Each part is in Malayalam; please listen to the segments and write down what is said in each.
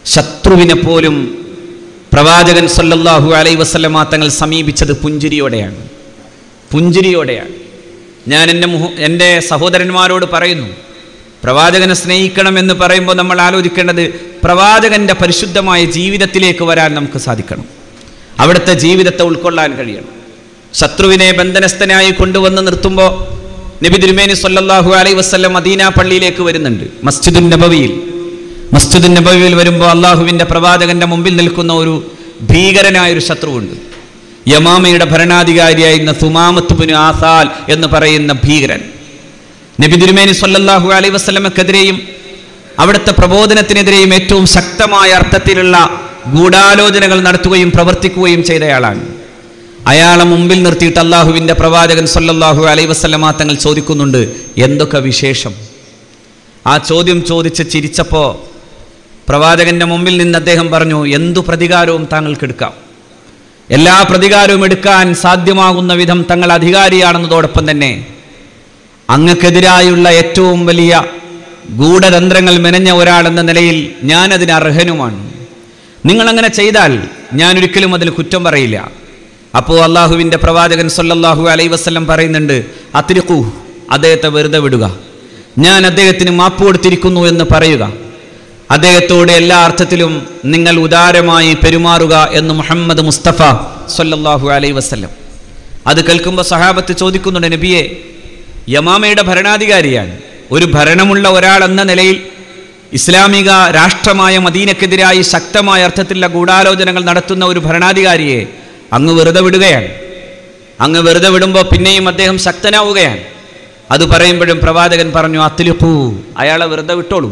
ശത്രുവിനെ പോലും പ്രവാചകൻ സല്ലല്ലാഹു അലൈ വസല്ലമ തങ്ങൾ സമീപിച്ചത് പുഞ്ചിരിയോടെയാണ് പുഞ്ചിരിയോടെയാണ് ഞാൻ എൻ്റെ മുഹ എൻ്റെ സഹോദരന്മാരോട് പറയുന്നു പ്രവാചകനെ സ്നേഹിക്കണമെന്ന് പറയുമ്പോൾ നമ്മൾ ആലോചിക്കേണ്ടത് പ്രവാചകൻ്റെ പരിശുദ്ധമായ ജീവിതത്തിലേക്ക് വരാൻ നമുക്ക് സാധിക്കണം അവിടുത്തെ ജീവിതത്തെ ഉൾക്കൊള്ളാൻ കഴിയണം ശത്രുവിനെ ബന്ധനസ്ഥനായി കൊണ്ടുവന്ന് നിർത്തുമ്പോൾ നബി തിരുമേനി സല്ലല്ലാഹു അലൈ വസ്ല്ലം മദീന പള്ളിയിലേക്ക് വരുന്നുണ്ട് മസ്ജിദുൻ നബവിയിൽ മസ്ജിദുൻ നബവിയിൽ വരുമ്പോൾ അള്ളാഹുവിൻ്റെ പ്രവാചകന്റെ മുമ്പിൽ നിൽക്കുന്ന ഒരു ഭീകരനായ ഒരു ശത്രുവുണ്ട് യമാമയുടെ ഭരണാധികാരിയായിരുന്ന സുമാമത്തുബിന് ആസാൽ എന്ന് പറയുന്ന ഭീകരൻ നബി തിരുമേനി സല്ലല്ലാഹു അലൈ വസ്ലമക്കെതിരെയും അവിടുത്തെ പ്രബോധനത്തിനെതിരെയും ഏറ്റവും ശക്തമായ അർത്ഥത്തിലുള്ള ഗൂഢാലോചനകൾ നടത്തുകയും പ്രവർത്തിക്കുകയും ചെയ്തയാളാണ് അയാളെ മുമ്പിൽ നിർത്തിയിട്ട് അള്ളാഹുവിൻ്റെ പ്രവാചകൻ സല്ലല്ലാഹു അലൈ വസ്ലമാ തങ്ങൾ ചോദിക്കുന്നുണ്ട് എന്തൊക്കെ വിശേഷം ആ ചോദ്യം ചോദിച്ച് ചിരിച്ചപ്പോൾ പ്രവാചകന്റെ മുമ്പിൽ നിന്ന് അദ്ദേഹം പറഞ്ഞു എന്തു പ്രതികാരവും താങ്കൾക്ക് എടുക്കാം എല്ലാ പ്രതികാരവും എടുക്കാൻ സാധ്യമാകുന്ന വിധം തങ്ങൾ അധികാരിയാണെന്നതോടൊപ്പം തന്നെ അങ്ങക്കെതിരായുള്ള ഏറ്റവും വലിയ ഗൂഢതന്ത്രങ്ങൾ മെനഞ്ഞ ഒരാളെന്ന നിലയിൽ ഞാൻ അതിന് അർഹനുമാണ് നിങ്ങളങ്ങനെ ചെയ്താൽ ഞാൻ ഒരിക്കലും അതിൽ കുറ്റം പറയില്ല അപ്പോൾ അള്ളാഹുവിൻ്റെ പ്രവാചകൻ സല്ലല്ലാഹു അലൈ വസ്ലം പറയുന്നുണ്ട് അത്തിരിക്കൂ അദ്ദേഹത്തെ വെറുതെ വിടുക ഞാൻ അദ്ദേഹത്തിന് മാപ്പ് കൊടുത്തിരിക്കുന്നു എന്ന് പറയുക അദ്ദേഹത്തോട് എല്ലാ അർത്ഥത്തിലും നിങ്ങൾ ഉദാരമായി പെരുമാറുക എന്ന് മുഹമ്മദ് മുസ്തഫ സല്ലല്ലാഹു അലൈ വസ്ലം അത് കേൾക്കുമ്പോൾ സഹാബത്ത് ചോദിക്കുന്നുണ്ട് നബിയെ യമാമയുടെ ഭരണാധികാരിയാണ് ഒരു ഭരണമുള്ള ഒരാൾ എന്ന നിലയിൽ ഇസ്ലാമിക രാഷ്ട്രമായ മദീനക്കെതിരായി ശക്തമായ അർത്ഥത്തിലുള്ള ഗൂഢാലോചനകൾ നടത്തുന്ന ഒരു ഭരണാധികാരിയെ അങ്ങ് വെറുതെ വിടുകയാണ് അങ്ങ് വെറുതെ വിടുമ്പോൾ പിന്നെയും അദ്ദേഹം ശക്തനാവുകയാണ് അത് പറയുമ്പോഴും പ്രവാചകൻ പറഞ്ഞു അത്തിലുപ്പൂ അയാളെ വെറുതെ വിട്ടോളൂ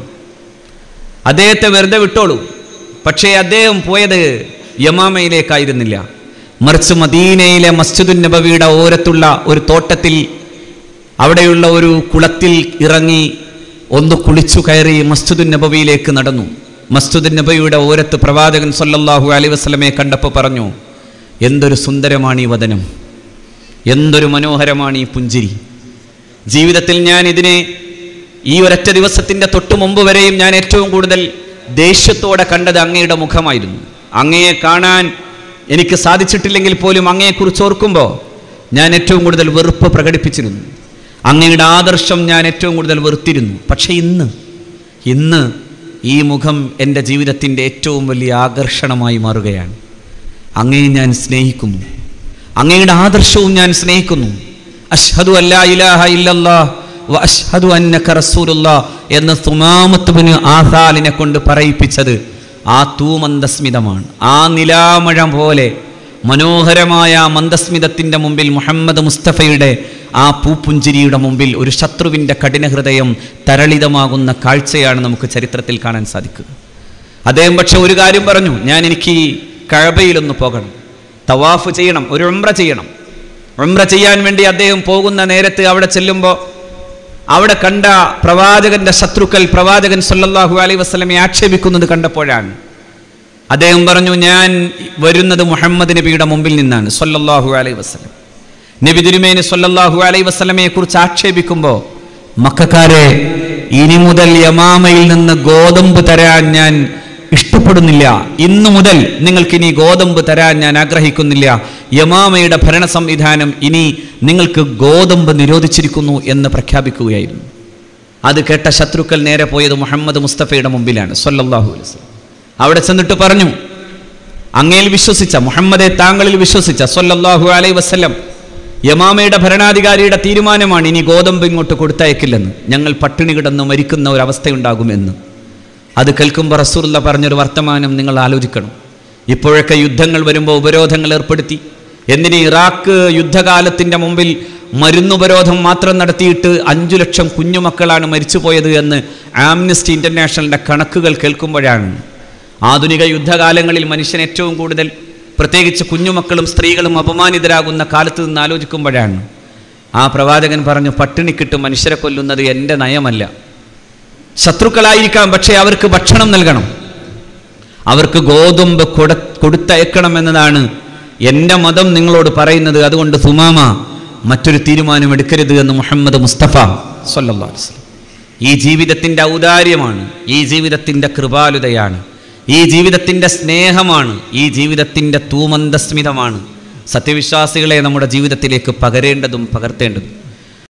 അദ്ദേഹത്തെ വെറുതെ വിട്ടോളൂ പക്ഷേ അദ്ദേഹം പോയത് യമാമയിലേക്കായിരുന്നില്ല മറിച്ച് മദീനയിലെ മസ്ജിദുൻ നബവിയുടെ ഓരത്തുള്ള ഒരു തോട്ടത്തിൽ അവിടെയുള്ള ഒരു കുളത്തിൽ ഇറങ്ങി ഒന്ന് കുളിച്ചു കയറി മസ്ജിദുൻ നബവിയിലേക്ക് നടന്നു മസ്ജിദുൻ നബവിയുടെ ഓരത്ത് പ്രവാചകൻ സല്ലല്ലാഹു അലൈഹി വസല്ലമയെ കണ്ടപ്പോൾ പറഞ്ഞു എന്തൊരു സുന്ദരമാണ് ഈ വദനം എന്തൊരു മനോഹരമാണ് ഈ പുഞ്ചിരി ജീവിതത്തിൽ ഞാൻ ഇതിനെ ഈ ഒരൊറ്റ ദിവസത്തിൻ്റെ തൊട്ടു മുമ്പ് വരെയും ഞാൻ ഏറ്റവും കൂടുതൽ ദേഷ്യത്തോടെ കണ്ടത് അങ്ങയുടെ മുഖമായിരുന്നു അങ്ങയെ കാണാൻ എനിക്ക് സാധിച്ചിട്ടില്ലെങ്കിൽ പോലും അങ്ങയെക്കുറിച്ച് ഓർക്കുമ്പോൾ ഞാൻ ഏറ്റവും കൂടുതൽ വെറുപ്പ് പ്രകടിപ്പിച്ചിരുന്നു അങ്ങയുടെ ആദർശം ഞാൻ ഏറ്റവും കൂടുതൽ വെറുത്തിരുന്നു പക്ഷേ ഇന്ന് ഇന്ന് ഈ മുഖം എൻ്റെ ജീവിതത്തിൻ്റെ ഏറ്റവും വലിയ ആകർഷണമായി മാറുകയാണ് അങ്ങയെ ഞാൻ സ്നേഹിക്കുന്നു അങ്ങയുടെ ആദർശവും ഞാൻ സ്നേഹിക്കുന്നു അഷ്ഹദു അല്ലാ ഇലാഹ ഇല്ലല്ലാ വ അഷ്ഹദു അന്നക റസൂലുള്ളാ എന്ന് സുമാമത്തുബിന് ആസാലിനെ കൊണ്ട് പറയിപ്പിച്ചത് ആ തൂമന്ദസ്മിതമാണ് ആ നിലാമഴ പോലെ മനോഹരമായ ആ മന്ദസ്മിതത്തിൻ്റെ മുമ്പിൽ മുഹമ്മദ് മുസ്തഫയുടെ ആ പൂപ്പുഞ്ചിരിയുടെ മുമ്പിൽ ഒരു ശത്രുവിൻ്റെ കഠിന ഹൃദയം തരളിതമാകുന്ന കാഴ്ചയാണ് നമുക്ക് ചരിത്രത്തിൽ കാണാൻ സാധിക്കുക അദ്ദേഹം പക്ഷെ ഒരു കാര്യം പറഞ്ഞു ഞാൻ എനിക്ക് കഴബയിലൊന്ന് പോകണം തവാഫ് ചെയ്യണം ഒരു ഉംറ ചെയ്യണം ഉംറ ചെയ്യാൻ വേണ്ടി അദ്ദേഹം പോകുന്ന നേരത്ത് അവിടെ ചെല്ലുമ്പോൾ അവിടെ കണ്ട പ്രവാചകന്റെ ശത്രുക്കൾ പ്രവാചകൻ സല്ലല്ലാഹു അലൈഹി വസ്ലമെ ആക്ഷേപിക്കുന്നത് കണ്ടപ്പോഴാണ് അദ്ദേഹം പറഞ്ഞു ഞാൻ വരുന്നത് മുഹമ്മദ് നബിയുടെ മുമ്പിൽ നിന്നാണ് സല്ലല്ലാഹു അലൈഹി വസ്ലം നബി തിരുമേനി സല്ലല്ലാഹു അലൈഹി വസ്ലമയെ കുറിച്ച് ആക്ഷേപിക്കുമ്പോൾ മക്കാരെ ഇനി മുതൽ യമാമയിൽ നിന്ന് ഗോതമ്പ് തരാൻ ഞാൻ ഇഷ്ടപ്പെടുന്നില്ല ഇന്നു മുതൽ നിങ്ങൾക്ക് ഇനി ഗോതമ്പ് തരാൻ ഞാൻ ആഗ്രഹിക്കുന്നില്ല യമാമയുടെ ഭരണ സംവിധാനം ഇനി നിങ്ങൾക്ക് ഗോതമ്പ് നിരോധിച്ചിരിക്കുന്നു എന്ന് പ്രഖ്യാപിക്കുകയായിരുന്നു അത് കേട്ട ശത്രുക്കൾ നേരെ പോയത് മുഹമ്മദ് മുസ്തഫയുടെ മുമ്പിലാണ് സല്ലല്ലാഹു അലൈഹി വസല്ലം അവിടെ ചെന്നിട്ട് പറഞ്ഞു അങ്ങയിൽ വിശ്വസിച്ച മുഹമ്മദെ താങ്കളിൽ വിശ്വസിച്ച സല്ലല്ലാഹു അലൈഹി വസല്ലം യമാമയുടെ ഭരണാധികാരിയുടെ തീരുമാനമാണ് ഇനി ഗോതമ്പ് ഇങ്ങോട്ട് കൊടുത്തയക്കില്ലെന്ന് ഞങ്ങൾ പട്ടിണി കിടന്ന് മരിക്കുന്ന ഒരു അവസ്ഥയുണ്ടാകുമെന്ന് അത് കേൾക്കുമ്പോൾ റസൂറുള്ള പറഞ്ഞൊരു വർത്തമാനം നിങ്ങൾ ആലോചിക്കണം ഇപ്പോഴൊക്കെ യുദ്ധങ്ങൾ വരുമ്പോൾ ഉപരോധങ്ങൾ ഏർപ്പെടുത്തി എന്തിന് ഇറാഖ് യുദ്ധകാലത്തിൻ്റെ മുമ്പിൽ മരുന്നുപരോധം മാത്രം നടത്തിയിട്ട് അഞ്ചു ലക്ഷം കുഞ്ഞുമക്കളാണ് മരിച്ചുപോയത് എന്ന് ആംനസ്റ്റി ഇൻ്റർനാഷണലിൻ്റെ കണക്കുകൾ കേൾക്കുമ്പോഴാണ് ആധുനിക യുദ്ധകാലങ്ങളിൽ മനുഷ്യൻ ഏറ്റവും കൂടുതൽ പ്രത്യേകിച്ച് കുഞ്ഞുമക്കളും സ്ത്രീകളും അപമാനിതരാകുന്ന കാലത്ത് നിന്ന് ആലോചിക്കുമ്പോഴാണ് ആ പ്രവാചകൻ പറഞ്ഞു പട്ടിണിക്കിട്ട് മനുഷ്യരെ കൊല്ലുന്നത് എൻ്റെ നയമല്ല ശത്രുക്കളായിരിക്കാം പക്ഷേ അവർക്ക് ഭക്ഷണം നൽകണം അവർക്ക് ഗോതമ്പ് കൊടു കൊടുത്തയക്കണം എന്നതാണ് എൻ്റെ മതം നിങ്ങളോട് പറയുന്നത് അതുകൊണ്ട് സുമാമ മറ്റൊരു തീരുമാനം എടുക്കരുത് എന്ന് മുഹമ്മദ് മുസ്തഫ സല്ലല്ലാഹു അലൈഹി വസല്ലം ഈ ജീവിതത്തിൻ്റെ ഔദാര്യമാണ് ഈ ജീവിതത്തിൻ്റെ കൃപാലുതയാണ് ഈ ജീവിതത്തിൻ്റെ സ്നേഹമാണ് ഈ ജീവിതത്തിൻ്റെ തൂമന്ദസ്മിതമാണ് സത്യവിശ്വാസികളെ നമ്മുടെ ജീവിതത്തിലേക്ക് പകരേണ്ടതും പകർത്തേണ്ടതും